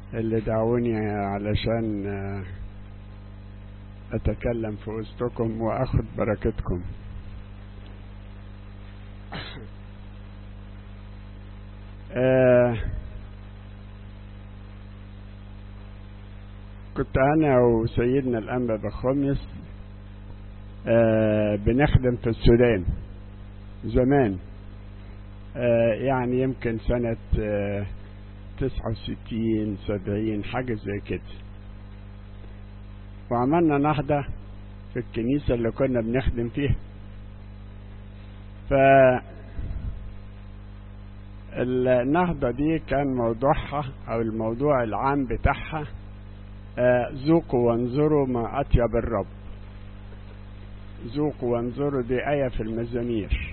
اللي دعوني علشان أتكلم في وسطكم وأخذ بركتكم آه كنت أنا وسيدنا الأنبا بخمس آه بنخدم في السودان زمان آه يعني يمكن سنة آه تسعة وستين سبعين حاجة زي كده وعملنا نهضة في الكنيسة اللي كنا بنخدم فيها ف النهضة دي كان موضوعها أو الموضوع العام بتاعها آه ذوقوا وانظروا ما أطيب الرب ذوقوا وانظروا دي آية في المزامير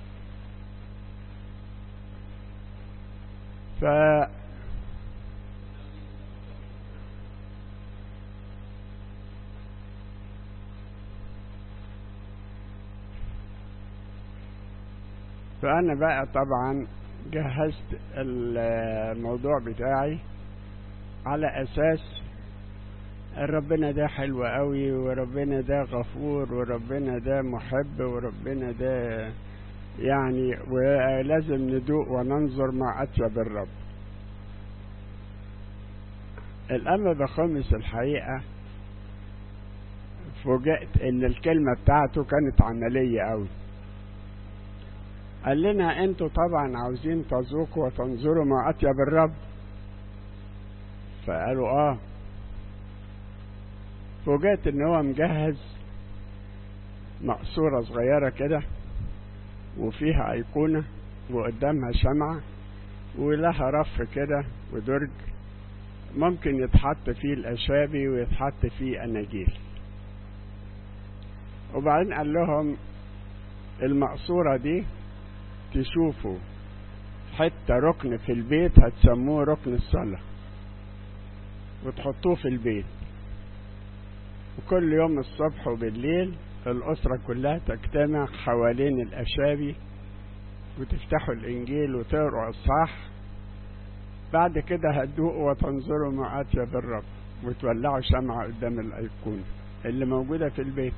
ف فأنا بقى طبعا جهزت الموضوع بتاعي على أساس ربنا ده حلو قوي وربنا ده غفور وربنا ده محب وربنا ده يعني ولازم ندوق وننظر مع أطيب الرب الأمر بخمس الحقيقة فوجئت إن الكلمة بتاعته كانت عملية قوي قال لنا انتوا طبعا عاوزين تذوقوا وتنظروا ما اطيب الرب فقالوا اه فوجئت ان هو مجهز مقصورة صغيرة كده وفيها ايقونة وقدامها شمعة ولها رف كده ودرج ممكن يتحط فيه الاشابي ويتحط فيه اناجيل وبعدين قال لهم المقصورة دي تشوفوا حتى ركن في البيت هتسموه ركن الصلاة وتحطوه في البيت وكل يوم الصبح وبالليل الأسرة كلها تجتمع حوالين الأشابي وتفتحوا الإنجيل وتقروا الصح بعد كده هتدوقوا وتنظروا مع أطيب الرب وتولعوا شمعة قدام الأيقونة اللي موجودة في البيت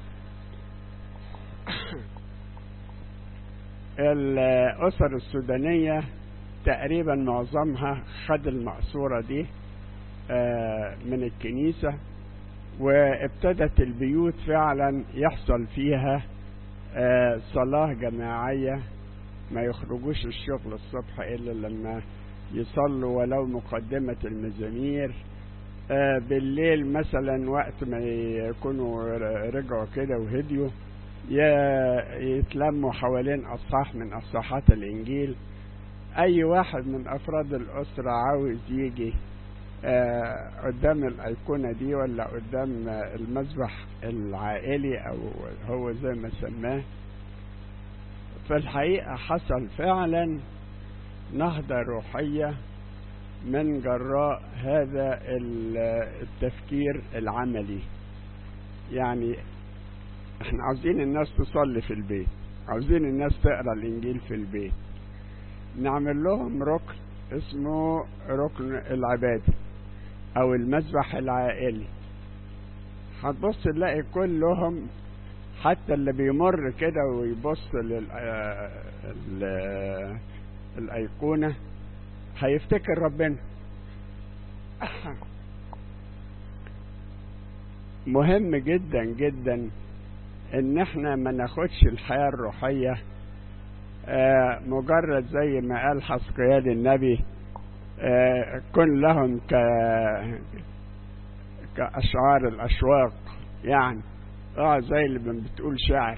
الأسر السودانية تقريبا معظمها خد المقصورة دي من الكنيسة وابتدت البيوت فعلا يحصل فيها صلاة جماعية ما يخرجوش الشغل الصبح إلا لما يصلوا ولو مقدمة المزامير بالليل مثلا وقت ما يكونوا رجعوا كده وهديوا يتلموا حوالين أصحاح من أصحاحات الإنجيل أي واحد من أفراد الأسرة عاوز يجي قدام الأيقونة دي ولا قدام المذبح العائلي أو هو زي ما سماه في الحقيقة حصل فعلا نهضة روحية من جراء هذا التفكير العملي يعني احنا عاوزين الناس تصلي في البيت عاوزين الناس تقرا الانجيل في البيت نعمل لهم ركن اسمه ركن العباده او المذبح العائلي هتبص تلاقي كلهم حتى اللي بيمر كده ويبص لل الايقونه هيفتكر ربنا مهم جدا جدا ان احنا ما ناخدش الحياة الروحية آه مجرد زي ما قال حسقيال النبي آه كن لهم ك كأشعار الأشواق يعني اه زي اللي بتقول شعر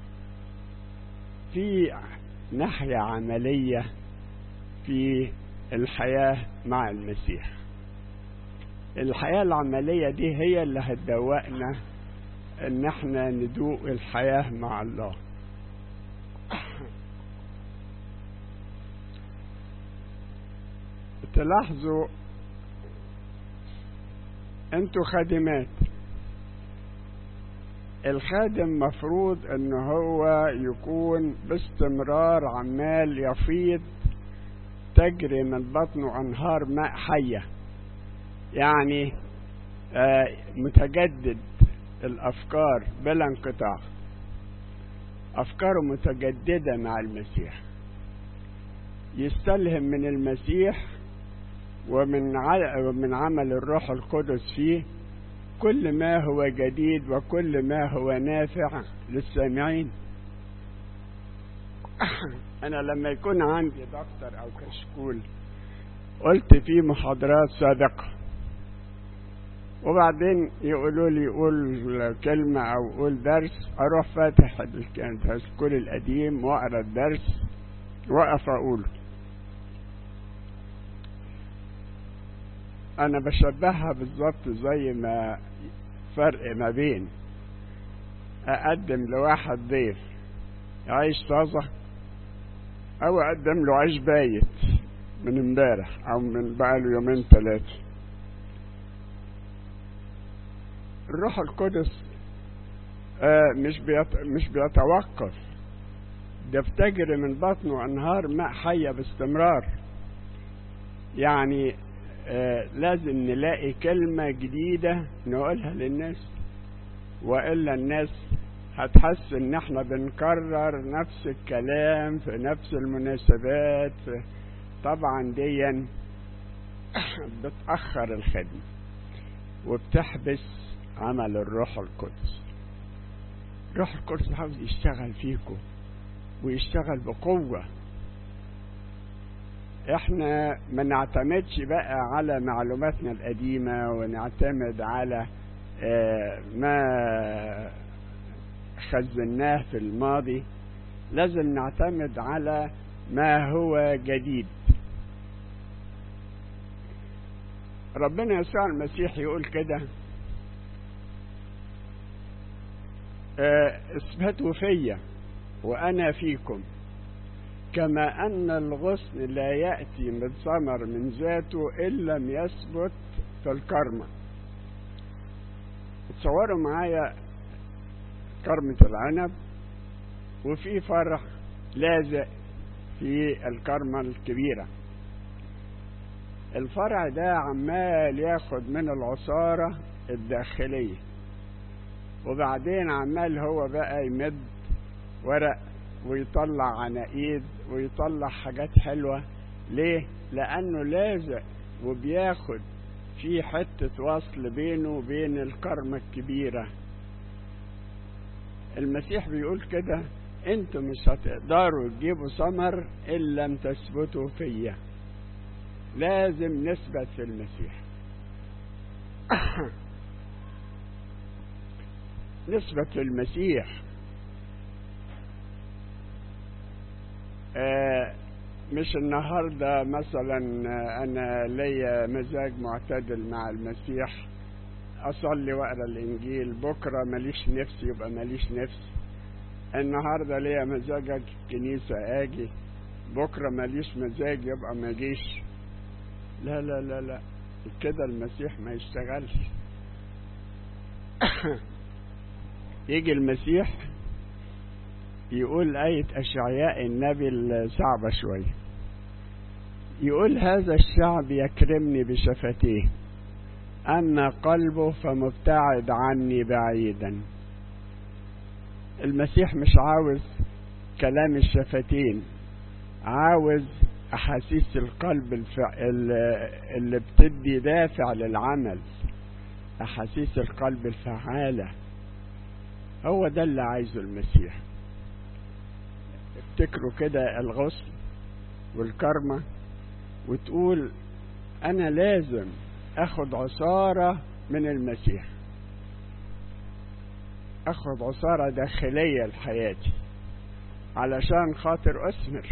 في ناحية عملية في الحياة مع المسيح الحياة العملية دي هي اللي هتدوقنا ان احنا ندوق الحياة مع الله تلاحظوا انتوا خادمات الخادم مفروض ان هو يكون باستمرار عمال يفيض تجري من بطنه انهار ماء حيه يعني متجدد الأفكار بلا انقطاع أفكاره متجددة مع المسيح يستلهم من المسيح ومن ومن عمل الروح القدس فيه كل ما هو جديد وكل ما هو نافع للسامعين أنا لما يكون عندي دفتر أو كشكول قلت في محاضرات سابقة وبعدين يقولوا لي قول كلمة أو قول درس أروح فاتح الكشكول القديم وأقرأ الدرس وأقف أقوله أنا بشبهها بالظبط زي ما فرق ما بين أقدم لواحد ضيف عيش طازة أو أقدم له عيش بايت من امبارح أو من بقاله يومين ثلاثة الروح القدس آه مش بيت... مش بيتوقف ده بتجري من بطنه أنهار ماء حية باستمرار يعني آه لازم نلاقي كلمة جديدة نقولها للناس وإلا الناس هتحس إن إحنا بنكرر نفس الكلام في نفس المناسبات في طبعا ديا بتأخر الخدمة وبتحبس عمل الروح القدس الروح القدس عاوز يشتغل فيكم ويشتغل بقوة احنا ما نعتمدش بقى على معلوماتنا القديمة ونعتمد على اه ما خزناه في الماضي لازم نعتمد على ما هو جديد ربنا يسوع المسيح يقول كده اه اثبتوا فيا وانا فيكم كما أن الغصن لا يأتي من ثمر من ذاته إن لم يثبت في الكرمة تصوروا معايا كرمة العنب وفي فرع لازق في الكرمة الكبيرة الفرع ده عمال ياخد من العصارة الداخلية وبعدين عمال هو بقى يمد ورق ويطلع عناقيد ويطلع حاجات حلوة ليه؟ لأنه لازق وبياخد في حتة وصل بينه وبين الكرمة الكبيرة المسيح بيقول كده انتوا مش هتقدروا تجيبوا ثمر إن لم تثبتوا فيا لازم نثبت في المسيح نثبت في المسيح آه مش النهاردة مثلا أنا ليا مزاج معتدل مع المسيح أصلي وأقرأ الإنجيل بكرة ماليش نفس يبقى ماليش نفس النهاردة ليا مزاج أجي الكنيسة أجي بكرة ماليش مزاج يبقى ما أجيش لا لا لا لا كده المسيح ما يشتغلش يجي المسيح يقول آية أشعياء النبي الصعبة شوية يقول هذا الشعب يكرمني بشفتيه أما قلبه فمبتعد عني بعيدا المسيح مش عاوز كلام الشفتين عاوز أحاسيس القلب الفع... اللي بتدي دافع للعمل أحاسيس القلب الفعالة هو ده اللي عايزه المسيح افتكروا كده الغسل والكرمة وتقول أنا لازم أخد عصارة من المسيح أخد عصارة داخلية لحياتي علشان خاطر أثمر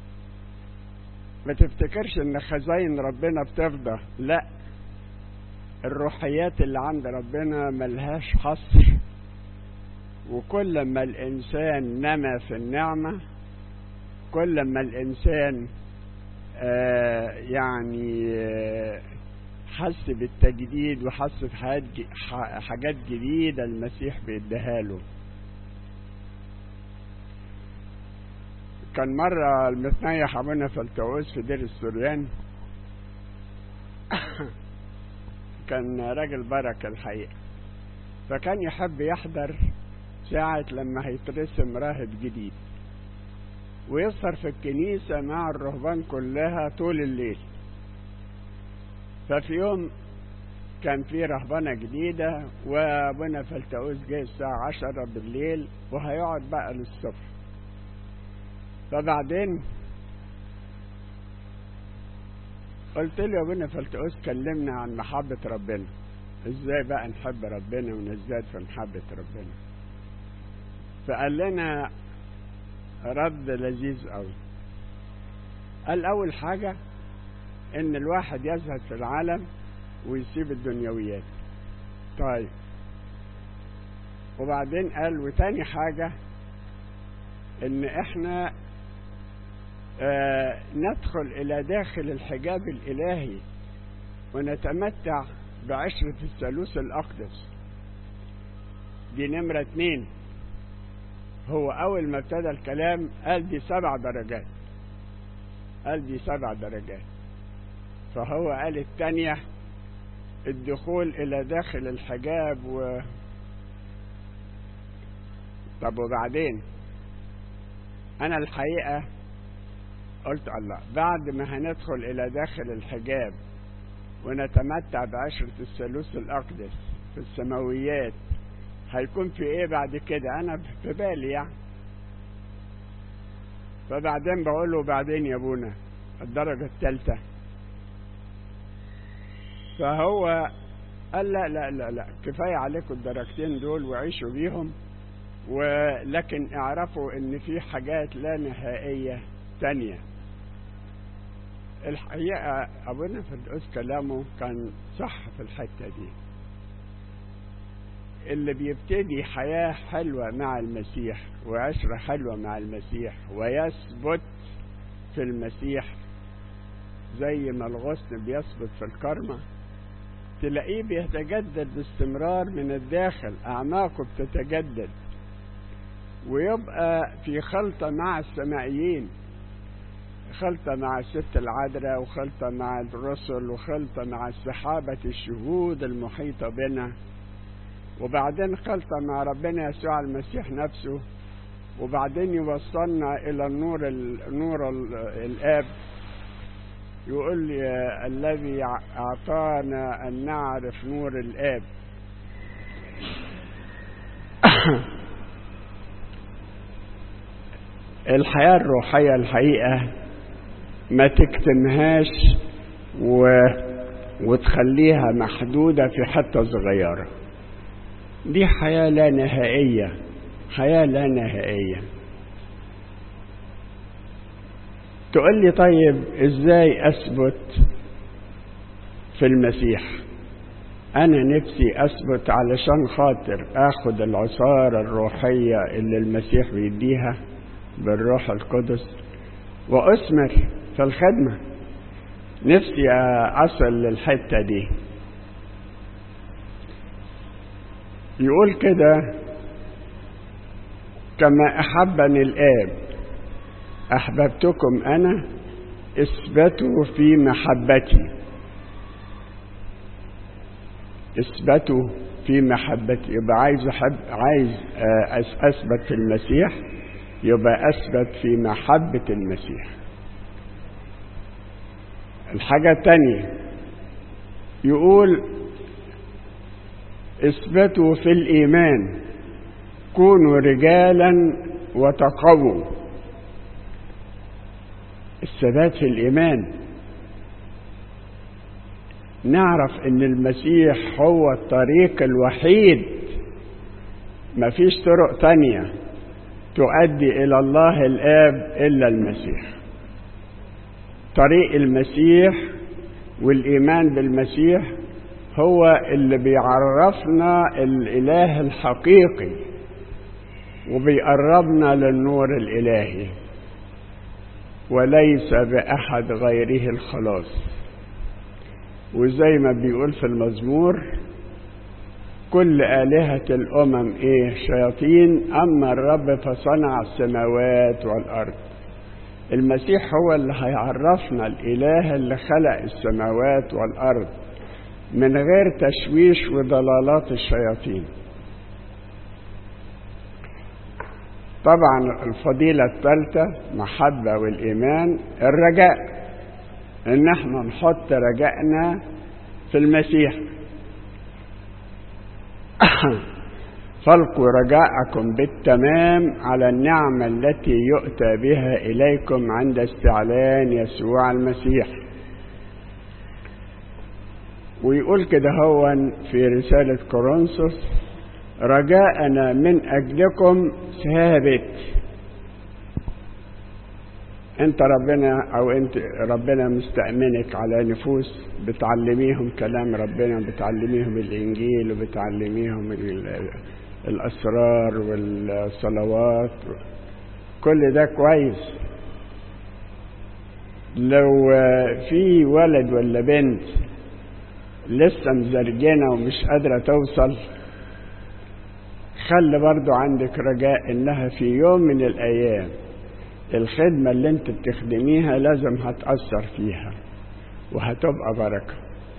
ما تفتكرش إن خزاين ربنا بتفضى لا الروحيات اللي عند ربنا ملهاش حصر وكل ما الإنسان نما في النعمة كل ما الإنسان آه يعني آه حس بالتجديد وحس في حاجات جديدة المسيح بيديها له كان مرة المثنية أبونا فلتوس في دير السريان كان راجل بركة الحقيقة فكان يحب يحضر ساعة لما هيترسم راهب جديد ويسهر في الكنيسة مع الرهبان كلها طول الليل ففي يوم كان في رهبانة جديدة وابونا فلتقوس جاي الساعة عشرة بالليل وهيقعد بقى للصبح فبعدين قلت له يا ابونا فلتقوس كلمنا عن محبة ربنا ازاي بقى نحب ربنا ونزداد في محبة ربنا فقال لنا رد لذيذ قوي قال اول حاجة ان الواحد يزهد في العالم ويسيب الدنيويات طيب وبعدين قال وتاني حاجة ان احنا آه ندخل الى داخل الحجاب الالهي ونتمتع بعشرة الثالوث الاقدس دي نمرة اتنين هو اول ما ابتدى الكلام قال دي سبع درجات قال دي سبع درجات فهو قال التانية الدخول الى داخل الحجاب و طب وبعدين انا الحقيقة قلت الله بعد ما هندخل الى داخل الحجاب ونتمتع بعشرة الثالوث الاقدس في السماويات هيكون في ايه بعد كده انا في بالي يعني فبعدين بقول له بعدين يا ابونا الدرجة الثالثة فهو قال لا لا لا لا كفاية عليكم الدرجتين دول وعيشوا بيهم ولكن اعرفوا ان في حاجات لا نهائية تانية الحقيقة ابونا فردوس كلامه كان صح في الحتة دي اللي بيبتدي حياة حلوة مع المسيح وعشرة حلوة مع المسيح ويثبت في المسيح زي ما الغصن بيثبت في الكرمة تلاقيه بيتجدد باستمرار من الداخل أعماقه بتتجدد ويبقى في خلطة مع السمائيين خلطة مع الست العذراء وخلطة مع الرسل وخلطة مع السحابة الشهود المحيطة بنا وبعدين خلطة مع ربنا يسوع المسيح نفسه وبعدين يوصلنا إلى النور النور الآب يقول لي الذي أعطانا أن نعرف نور الآب الحياة الروحية الحقيقة ما تكتمهاش و... وتخليها محدودة في حتة صغيرة دي حياة لا نهائية حياة لا نهائية تقول لي طيب ازاي اثبت في المسيح انا نفسي اثبت علشان خاطر اخد العصارة الروحية اللي المسيح بيديها بالروح القدس واثمر في الخدمة نفسي اصل للحتة دي يقول كده كما احبني الاب احببتكم انا اثبتوا في محبتي اثبتوا في محبتي يبقى عايز احب عايز اثبت في المسيح يبقى اثبت في محبة المسيح الحاجة الثانية يقول اثبتوا في الايمان كونوا رجالا وتقووا الثبات في الايمان نعرف ان المسيح هو الطريق الوحيد مفيش طرق تانية تؤدي الى الله الاب الا المسيح طريق المسيح والايمان بالمسيح هو اللي بيعرفنا الاله الحقيقي وبيقربنا للنور الالهي وليس باحد غيره الخلاص وزي ما بيقول في المزمور كل آلهة الأمم إيه شياطين أما الرب فصنع السماوات والأرض المسيح هو اللي هيعرفنا الإله اللي خلق السماوات والأرض من غير تشويش وضلالات الشياطين طبعا الفضيلة الثالثة محبة والإيمان الرجاء إن احنا نحط رجائنا في المسيح فالقوا رجاءكم بالتمام على النعمة التي يؤتى بها إليكم عند استعلان يسوع المسيح ويقول كده هو في رسالة كورنثوس رجاءنا من أجلكم ثابت انت ربنا او انت ربنا مستأمنك على نفوس بتعلميهم كلام ربنا بتعلميهم الانجيل وبتعلميهم الاسرار والصلوات كل ده كويس لو في ولد ولا بنت لسه مزرجنة ومش قادرة توصل خلي برضو عندك رجاء انها في يوم من الايام الخدمة اللي انت بتخدميها لازم هتأثر فيها وهتبقى بركة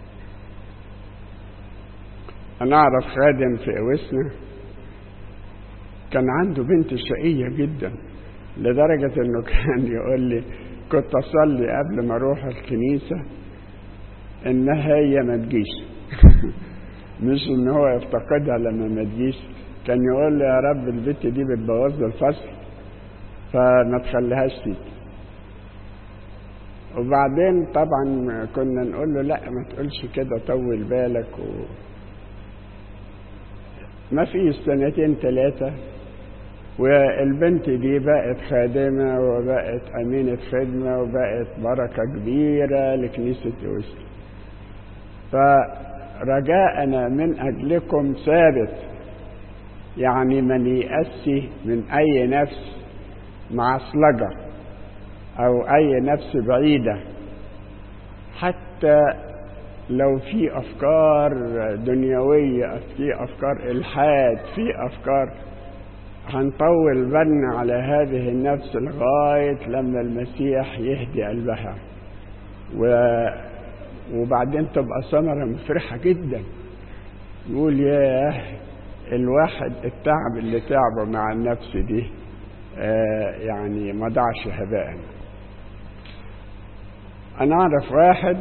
انا اعرف خادم في اوسنا كان عنده بنت شقية جدا لدرجة انه كان يقول لي كنت اصلي قبل ما اروح الكنيسة انها هي ما تجيش مش ان هو يفتقدها لما ما تجيش كان يقول لي يا رب البت دي بتبوظ الفصل فما تخليهاش تيجي وبعدين طبعا كنا نقول له لا ما تقولش كده طول بالك و... ما في سنتين ثلاثة والبنت دي بقت خادمة وبقت أمينة خدمة وبقت بركة كبيرة لكنيسة يوسف فرجاءنا من أجلكم ثابت يعني من يأسي من أي نفس معصلجة أو أي نفس بعيدة حتى لو في أفكار دنيوية في أفكار إلحاد في أفكار هنطول بالنا على هذه النفس لغاية لما المسيح يهدي قلبها و... وبعدين تبقى ثمرة مفرحة جدا يقول ياه الواحد التعب اللي تعبه مع النفس دي آه يعني ما ضاعش هباء انا اعرف واحد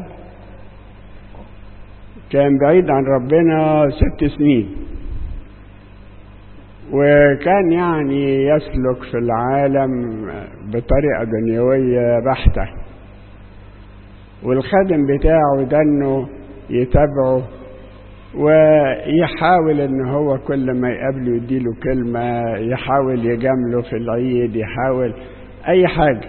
كان بعيد عن ربنا ست سنين وكان يعني يسلك في العالم بطريقة دنيوية بحتة والخادم بتاعه ده انه يتابعه ويحاول ان هو كل ما يقابله يديله كلمة يحاول يجامله في العيد يحاول اي حاجة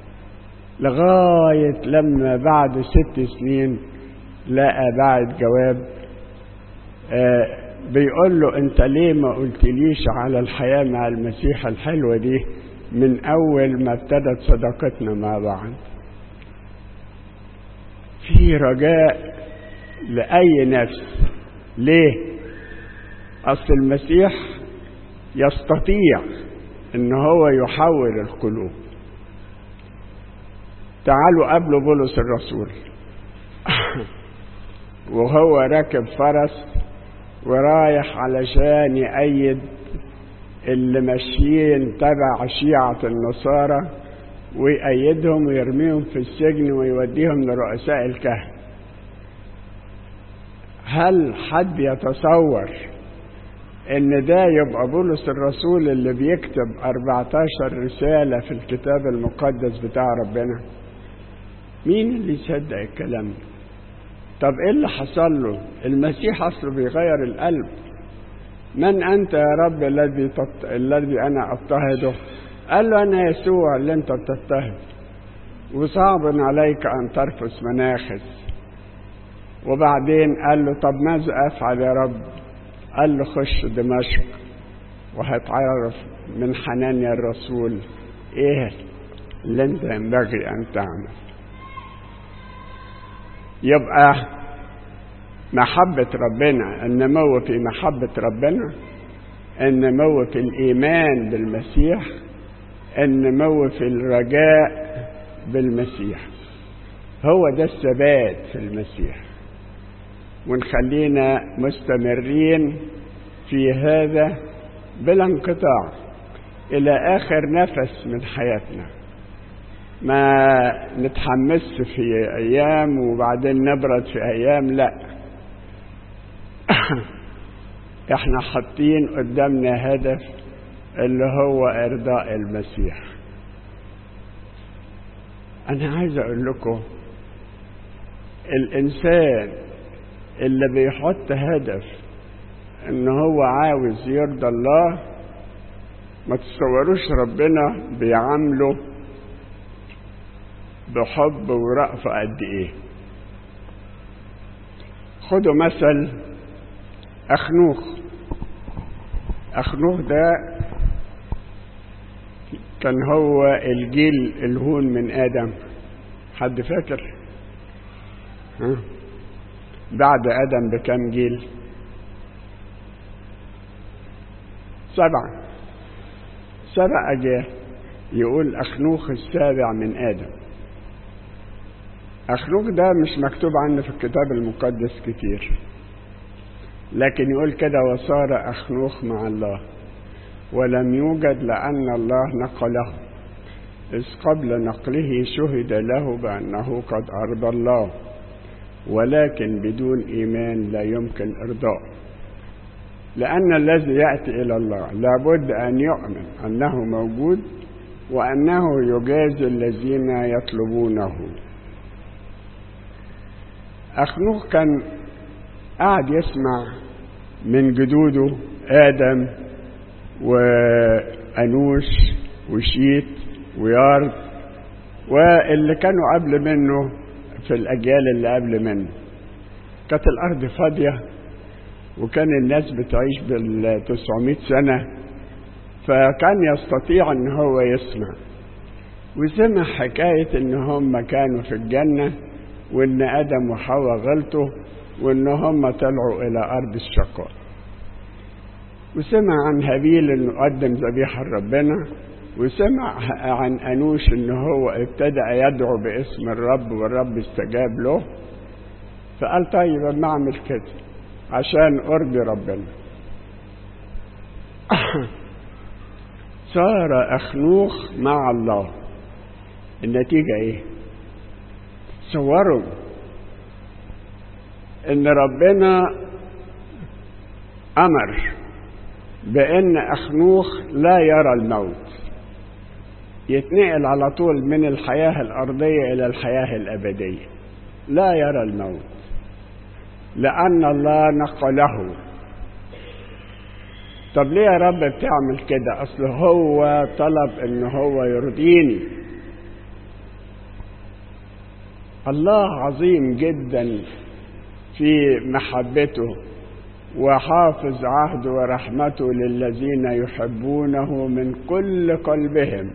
لغاية لما بعد ست سنين لقى بعد جواب آه بيقول له انت ليه ما قلتليش على الحياة مع المسيح الحلوة دي من اول ما ابتدت صداقتنا مع بعض في رجاء لأي نفس ليه أصل المسيح يستطيع ان هو يحول القلوب تعالوا قبلوا بولس الرسول وهو راكب فرس ورايح علشان يأيد اللي ماشيين تبع شيعة النصارى ويأيدهم ويرميهم في السجن ويوديهم لرؤساء الكهنة هل حد يتصور ان ده يبقى بولس الرسول اللي بيكتب 14 رسالة في الكتاب المقدس بتاع ربنا مين اللي يصدق الكلام ده طب ايه اللي حصل له المسيح اصله بيغير القلب من انت يا رب الذي تط... الذي انا اضطهده قال له انا يسوع اللي انت بتضطهد وصعب عليك ان ترفس مناخس وبعدين قال له طب ماذا افعل يا رب قال له خش دمشق وهتعرف من حنانيا الرسول ايه اللي انت ينبغي ان تعمل يبقى محبة ربنا النمو في محبة ربنا النمو في الإيمان بالمسيح النمو في الرجاء بالمسيح هو ده الثبات في المسيح ونخلينا مستمرين في هذا بلا انقطاع إلى آخر نفس من حياتنا ما نتحمس في أيام وبعدين نبرد في أيام لا احنا حاطين قدامنا هدف اللي هو إرضاء المسيح أنا عايز أقول لكم الإنسان اللي بيحط هدف إن هو عاوز يرضى الله ما تصوروش ربنا بيعامله بحب ورأفة قد إيه خدوا مثل أخنوخ أخنوخ ده كان هو الجيل الهون من آدم حد فاكر ها؟ بعد آدم بكم جيل سبعة سبع أجيال يقول أخنوخ السابع من آدم أخنوخ ده مش مكتوب عنه في الكتاب المقدس كتير لكن يقول كده وصار أخنوخ مع الله ولم يوجد لأن الله نقله إذ قبل نقله شهد له بأنه قد أرضى الله ولكن بدون إيمان لا يمكن إرضاء لأن الذي يأتي إلى الله لابد أن يؤمن أنه موجود وأنه يجازي الذين يطلبونه أخنوخ كان قاعد يسمع من جدوده آدم وأنوش وشيت ويارد واللي كانوا قبل منه في الأجيال اللي قبل منه كانت الأرض فاضية وكان الناس بتعيش بال 900 سنة فكان يستطيع ان هو يسمع وسمع حكاية ان هم كانوا في الجنة وان ادم وحواء غلطوا وان هم طلعوا الى ارض الشقاء وسمع عن هابيل انه قدم ذبيحة لربنا وسمع عن انوش ان هو ابتدأ يدعو باسم الرب والرب استجاب له فقال طيب اما اعمل كده عشان ارضي ربنا صار اخنوخ مع الله النتيجة ايه تصوروا ان ربنا امر بان اخنوخ لا يرى الموت يتنقل على طول من الحياة الأرضية إلى الحياة الأبدية لا يرى الموت لأن الله نقله طب ليه يا رب بتعمل كده أصل هو طلب إن هو يرضيني الله عظيم جدا في محبته وحافظ عهده ورحمته للذين يحبونه من كل قلبهم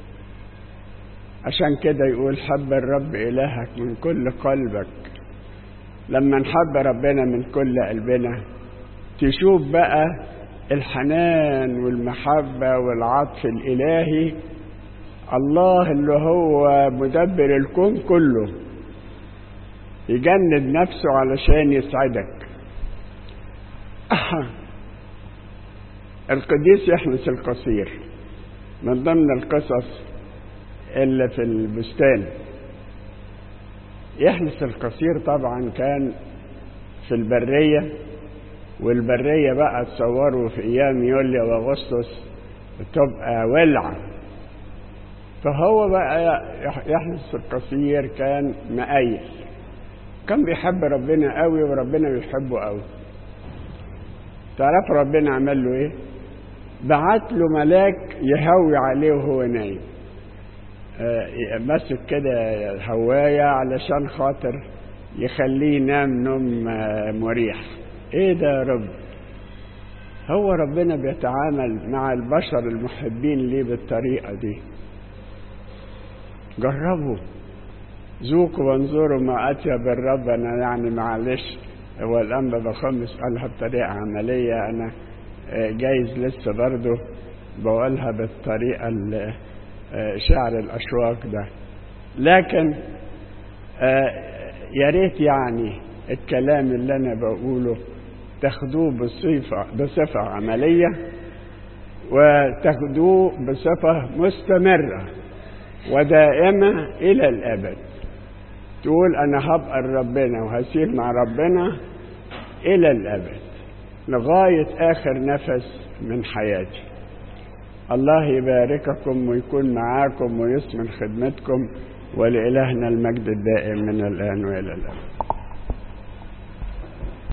عشان كده يقول حب الرب إلهك من كل قلبك لما نحب ربنا من كل قلبنا تشوف بقى الحنان والمحبة والعطف الإلهي الله اللي هو مدبر الكون كله يجند نفسه علشان يسعدك القديس يحنس القصير من ضمن القصص اللي في البستان يحنس القصير طبعا كان في البرية والبرية بقى تصوروا في أيام يوليو وأغسطس تبقى ولعة فهو بقى يحنس القصير كان مقيل كان بيحب ربنا قوي وربنا بيحبه قوي تعرف ربنا عمل له ايه بعت له ملاك يهوي عليه وهو نايم ماسك كده هواية علشان خاطر يخليه ينام نوم مريح ايه ده يا رب هو ربنا بيتعامل مع البشر المحبين ليه بالطريقة دي جربوا ذوقوا وانظروا ما أطيب الرب أنا يعني معلش هو الأنبا بخمس قالها بطريقة عملية أنا جايز لسه برضه بقولها بالطريقة اللي شعر الأشواق ده لكن يا ريت يعني الكلام اللي أنا بقوله تاخدوه بصفة بصفة عملية وتاخدوه بصفة مستمرة ودائمة إلى الأبد تقول أنا هبقى ربنا وهسير مع ربنا إلى الأبد لغاية آخر نفس من حياتي الله يبارككم ويكون معاكم ويثمن خدمتكم ولإلهنا المجد الدائم من الآن وإلى الأبد